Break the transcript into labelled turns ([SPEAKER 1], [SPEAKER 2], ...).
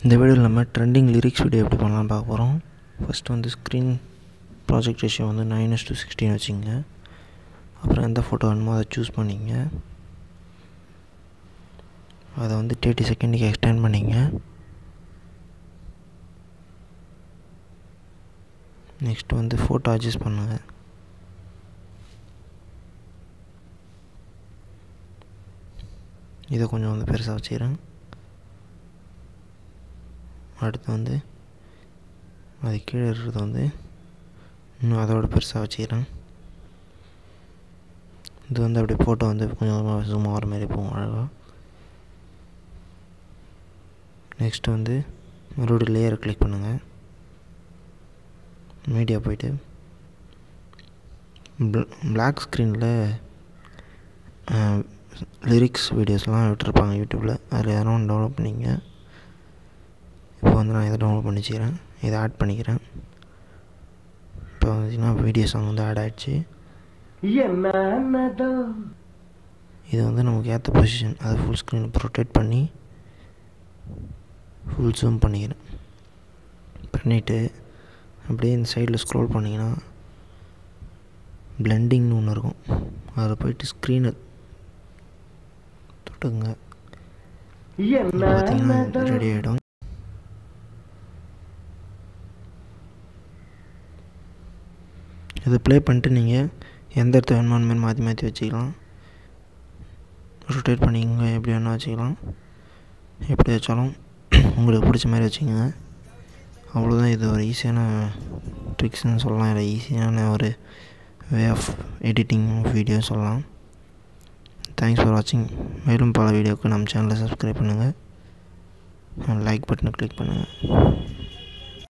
[SPEAKER 1] இந்த வீடியோவில் நம்ம ட்ரெண்டிங் லிரிக்ஸ் வீடியோ எப்படி பண்ணலாம் பார்க்க போகிறோம் ஃபஸ்ட்டு வந்து ஸ்க்ரீன் ப்ராஜெக்ட் ரேஷியோ வந்து நைன் எஸ் டு சிக்ஸ்டீன் வச்சுங்க அப்புறம் எந்த ஃபோட்டோ வேணுமோ அதை சூஸ் பண்ணிங்க அதை வந்து தேர்ட்டி செகண்டுக்கு எக்ஸ்டெண்ட் பண்ணிங்க நெக்ஸ்ட் வந்து ஃபோட்டோ அட்ஜஸ்ட் பண்ணுங்கள் இதை கொஞ்சம் வந்து பெருசாக வச்சுக்கிறேன் அடுத்து வந்து அது கீழே இருக்கிறது வந்து இன்னும் அதோட பெருசாக வச்சுக்கிறேன் இது வந்து அப்படியே ஃபோட்டோ வந்து கொஞ்சம் கொஞ்சமாக zoom ஆகிற மாதிரி போகும் அழகாக நெக்ஸ்ட்டு வந்து மறுபடியும் லேயரை கிளிக் பண்ணுங்கள் மீடியா போயிட்டு பிளாக் ஸ்க்ரீனில் லிரிக்ஸ் வீடியோஸ்லாம் விட்டுருப்பாங்க யூடியூப்பில் அதில் யாரும் ஒன்று டவுன்லோட் பண்ணிங்க இப்போ வந்து நான் இதை டவுன்லோட் பண்ணி வச்சுக்கிறேன் இதை ஆட் பண்ணிக்கிறேன் இப்போ வந்துச்சுன்னா வீடியோ சாங் வந்து ஆட் ஆகிடுச்சு இது வந்து நமக்கு ஏற்ற பொசிஷன் அதை ஃபுல் ஸ்க்ரீனில் ப்ரொட்டேட் பண்ணி ஃபுல் ஜூம் பண்ணிக்கிறேன் பண்ணிவிட்டு அப்படியே இந்த சைடில் ஸ்க்ரோல் பண்ணிங்கன்னா பிளெண்டிங்னு ஒன்று இருக்கும் அதில் போயிட்டு ஸ்க்ரீனை தொட்டுங்க பார்த்தீங்கன்னா ரெடி ஆகிடும் இதை ப்ளே பண்ணிட்டு நீங்கள் எந்த இடத்த வேணுமோ அந்த மாதிரி மாற்றி மாற்றி வச்சுக்கலாம் ரொட்டேட் பண்ணிக்கோங்க எப்படி வேணால் வச்சுக்கலாம் எப்படி வச்சாலும் உங்களுக்கு பிடிச்ச மாதிரி வச்சுக்கோங்க அவ்வளோதான் இது ஒரு ஈஸியான ட்ரிக்ஸ்னு சொல்லலாம் இல்லை ஈஸியான ஒரு வே ஆஃப் எடிட்டிங் வீடியோ சொல்லலாம் தேங்க்ஸ் ஃபார் வாட்சிங் மேலும் பல வீடியோவுக்கு நம்ம சேனலை சப்ஸ்கிரைப் பண்ணுங்கள் லைக் பட்டனை கிளிக் பண்ணுங்கள்